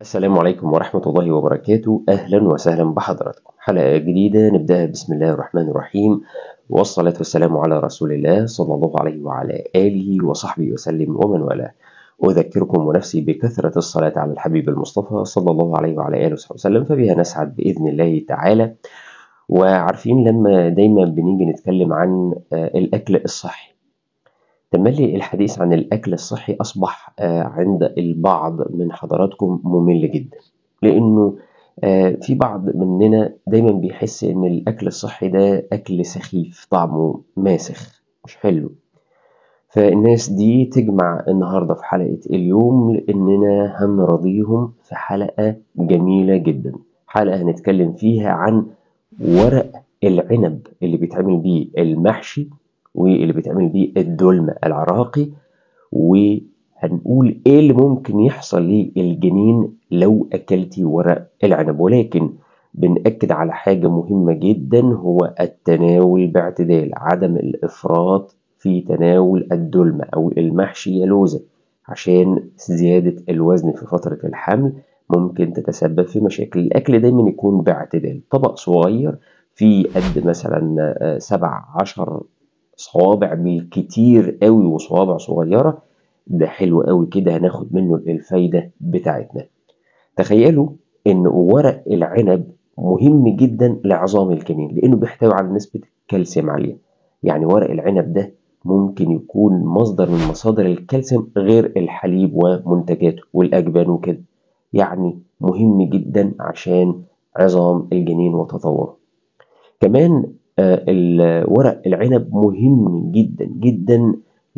السلام عليكم ورحمة الله وبركاته أهلا وسهلا بحضراتكم حلقة جديدة نبدأها بسم الله الرحمن الرحيم والصلاة والسلام على رسول الله صلى الله عليه وعلى آله وصحبه وسلم ومن والاه أذكركم ونفسي بكثرة الصلاة على الحبيب المصطفى صلى الله عليه وعلى آله وصحبه وسلم فبها نسعد بإذن الله تعالى وعارفين لما دايما بنيجي نتكلم عن الأكل الصحي تملي الحديث عن الأكل الصحي أصبح عند البعض من حضراتكم ممل جدا لأنه في بعض مننا دايما بيحس إن الأكل الصحي ده أكل سخيف طعمه ماسخ مش حلو فالناس دي تجمع النهاردة في حلقة اليوم لأننا هنرضيهم في حلقة جميلة جدا حلقة هنتكلم فيها عن ورق العنب اللي بيتعمل بيه المحشي واللي بيتعمل بيه الدلم العراقي وهنقول ايه اللي ممكن يحصل للجنين لو اكلتي ورق العنب ولكن بنأكد على حاجة مهمة جدا هو التناول باعتدال عدم الإفراط في تناول الدلم أو المحشي يا لوزة عشان زيادة الوزن في فترة الحمل ممكن تتسبب في مشاكل الأكل دايما يكون باعتدال طبق صغير في قد مثلا سبع عشر صوابع بالكتير قوي وصوابع صغيرة ده حلو قوي كده هناخد منه الفايدة بتاعتنا تخيلوا ان ورق العنب مهم جدا لعظام الجنين لانه بيحتوي على نسبة كالسيوم عالية يعني ورق العنب ده ممكن يكون مصدر من مصادر الكالسيوم غير الحليب ومنتجاته والأجبان وكده يعني مهم جدا عشان عظام الجنين وتطوره كمان ورق العنب مهم جدا جدا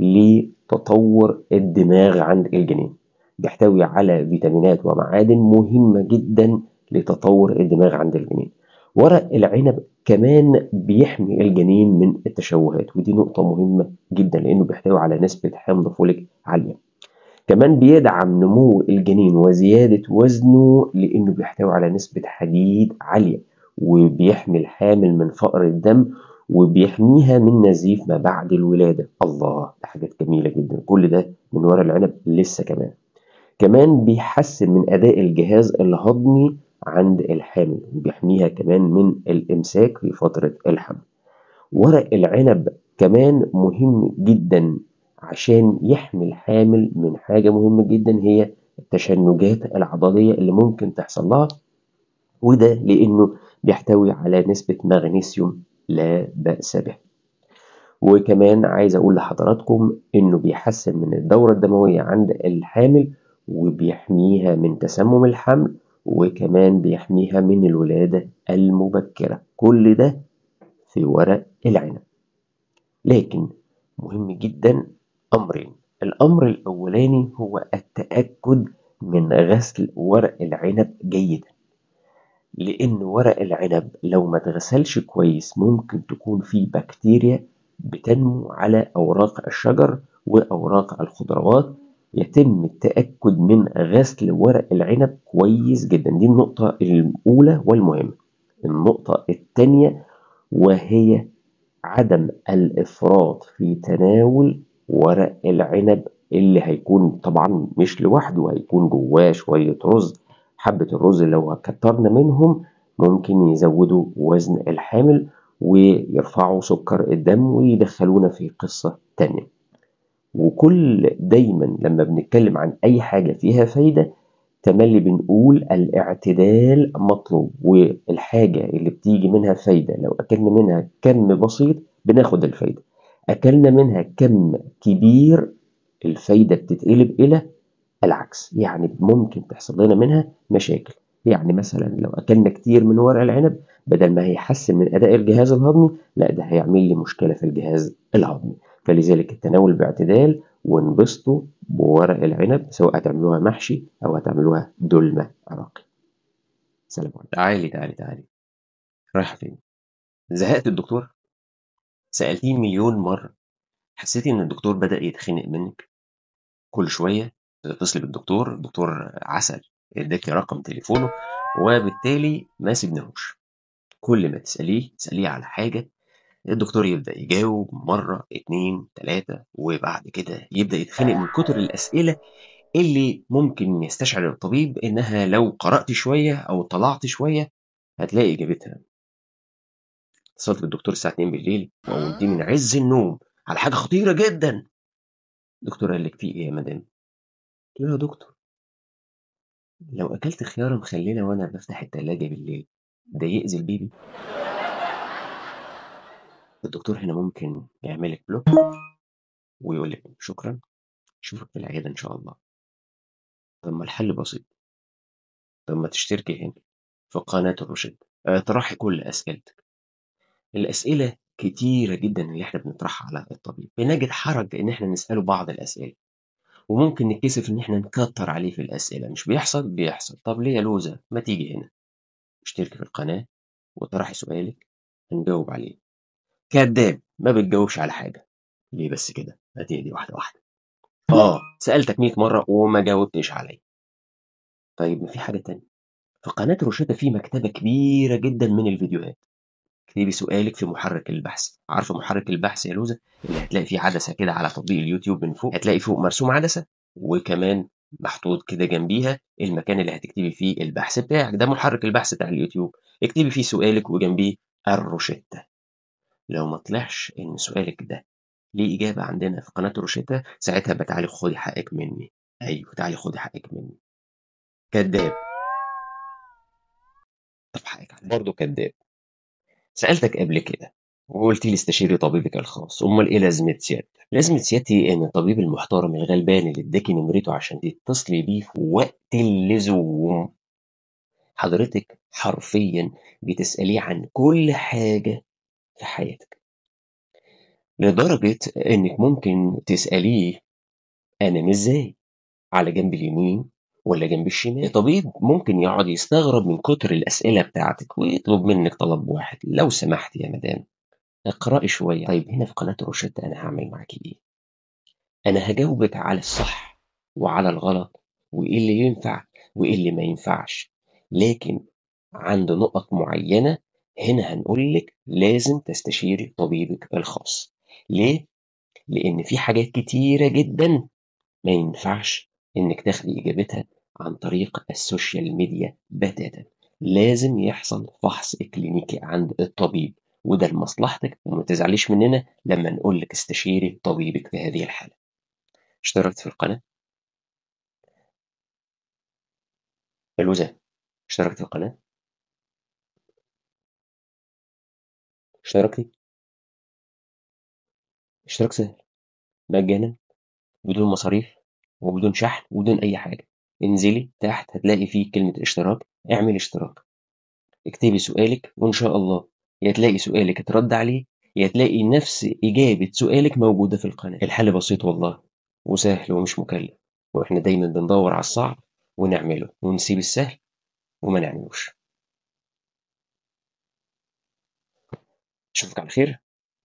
لتطور الدماغ عند الجنين بيحتوي على فيتامينات ومعادن مهمة جدا لتطور الدماغ عند الجنين ورق العنب كمان بيحمي الجنين من التشوهات ودي نقطة مهمة جدا لأنه بيحتوي على نسبة حمض فوليك عالية كمان بيدعم نمو الجنين وزيادة وزنه لأنه بيحتوي على نسبة حديد عالية وبيحمي الحامل من فقر الدم وبيحميها من نزيف ما بعد الولادة الله ده حاجات جميلة جدا كل ده من ورق العنب لسه كمان كمان بيحسن من أداء الجهاز الهضمي عند الحامل وبيحميها كمان من الإمساك في فترة الحمل ورق العنب كمان مهم جدا عشان يحمي الحامل من حاجة مهمة جدا هي التشنجات العضلية اللي ممكن تحصل لها وده لأنه بيحتوي على نسبة مغنيسيوم لا بأس به وكمان عايز أقول لحضراتكم إنه بيحسن من الدورة الدموية عند الحامل وبيحميها من تسمم الحمل وكمان بيحميها من الولادة المبكرة كل ده في ورق العنب لكن مهم جدا أمرين الأمر الأولاني هو التأكد من غسل ورق العنب جيدا لأن ورق العنب لو ما اتغسلش كويس ممكن تكون فيه بكتيريا بتنمو على أوراق الشجر وأوراق الخضروات يتم التأكد من غسل ورق العنب كويس جدا دي النقطة الأولى والمهمة النقطة الثانية وهي عدم الإفراط في تناول ورق العنب اللي هيكون طبعا مش لوحده هيكون جواه شوية رز حبة الرز لو كترنا منهم ممكن يزودوا وزن الحامل ويرفعوا سكر الدم ويدخلونا في قصة تانية وكل دايما لما بنتكلم عن أي حاجة فيها فايدة تملي بنقول الاعتدال مطلوب والحاجة اللي بتيجي منها فايدة لو أكلنا منها كم بسيط بناخد الفايدة أكلنا منها كم كبير الفايدة بتتقلب إلى العكس يعني ممكن تحصل لنا منها مشاكل يعني مثلا لو أكلنا كتير من ورق العنب بدل ما هيحسن من أداء الجهاز الهضمي لا ده هيعمل لي مشكلة في الجهاز الهضمي فلذلك التناول باعتدال وانبسطوا بورق العنب سواء هتعملوها محشي أو هتعملوها دلمة عراقي سلام عليكم تعالي تعالي تعالي رايحة فين؟ زهقت الدكتور؟ سألتيه مليون مرة حسيتي إن الدكتور بدأ يتخنق منك؟ كل شوية تتصلي بالدكتور الدكتور عسل اداكي رقم تليفونه وبالتالي ما سيبناهوش كل ما تسأليه تسأليه على حاجة الدكتور يبدأ يجاوب مرة اتنين تلاتة وبعد كده يبدأ يتخانق من كتر الأسئلة اللي ممكن يستشعر الطبيب إنها لو قرأت شوية أو طلعت شوية هتلاقي إجابتها اتصلت بالدكتور الساعة 2 بالليل وقمتي من عز النوم على حاجة خطيرة جدا الدكتور قال لك في إيه يا مدام؟ قلت له يا دكتور لو أكلت خيارة مخللة وأنا بفتح التلاجة بالليل ده يأذي البيبي؟ الدكتور هنا ممكن يعمل لك بلوك ويقول لك شكرا اشوفك في العيادة إن شاء الله طب ما الحل بسيط طب ما تشتركي هنا في قناة الرشد اطرحي كل أسئلتك الأسئلة كتيرة جدا اللي احنا بنطرحها على الطبيب بنجد حرج إن احنا نسأله بعض الأسئلة وممكن نتكسف إن احنا نكتر عليه في الأسئلة مش بيحصل بيحصل طب ليه يا لوزة ما تيجي هنا اشتركي في القناة وطرحي سؤالك هنجاوب عليه كذاب ما بتجاوبش على حاجة ليه بس كده هتهدي واحدة واحدة اه سألتك 100 مرة وما جاوبتش عليا طيب ما في حاجة تانية في قناة روشيتا في مكتبة كبيرة جدا من الفيديوهات اكتبي سؤالك في محرك البحث عارفة محرك البحث يا لوزة اللي هتلاقي فيه عدسة كده على تطبيق اليوتيوب من فوق هتلاقي فوق مرسوم عدسة وكمان محطوط كده جنبيها المكان اللي هتكتبي فيه البحث بتاعك ده محرك البحث بتاع اليوتيوب اكتبي فيه سؤالك وجنبيه الروشيتا لو ما طلعش ان سؤالك ده ليه إجابة عندنا في قناة روشيتا ساعتها بقى تعالي خدي حقك مني أيوه تعالي خدي حقك مني كذاب طب حقك عليا برضه كذاب سألتك قبل كده وقلت لي استشيري طبيبك الخاص امال ايه لازمه سيادتك لازمه سيادتي ان الطبيب المحترم الغلبان اللي اداكي نمرته عشان تتصلي بيه في وقت اللزوم حضرتك حرفيا بتسأليه عن كل حاجة في حياتك لدرجة إنك ممكن تسأليه أنام إزاي على جنب اليمين ولا جنب الشمال الطبيب ممكن يقعد يستغرب من كتر الأسئلة بتاعتك ويطلب منك طلب واحد لو سمحت يا مدام اقرأي شوية طيب هنا في قناة روشيتا أنا هعمل معاكي إيه أنا هجاوبك على الصح وعلى الغلط وإيه اللي ينفع وإيه اللي ما ينفعش لكن عند نقط معينة هنا هنقول لك لازم تستشيري طبيبك الخاص ليه؟ لأن في حاجات كتيرة جدا ما ينفعش إنك تاخدي إجابتها عن طريق السوشيال ميديا بتاتا لازم يحصل فحص إكلينيكي عند الطبيب وده لمصلحتك وما تزعليش مننا لما نقول لك استشيري طبيبك في هذه الحالة اشتركت في القناة فلوزة اشتركت في القناة اشتركتي اشتراك سهل مجانا بدون مصاريف وبدون شحن وبدون أي حاجة انزلي تحت هتلاقي فيه كلمة اشتراك اعمل اشتراك اكتبي سؤالك وإن شاء الله يا تلاقي سؤالك اترد عليه يا تلاقي نفس إجابة سؤالك موجودة في القناة الحل بسيط والله وسهل ومش مكلف وإحنا دايما بندور على الصعب ونعمله ونسيب السهل وما نعملوش أشوفك على خير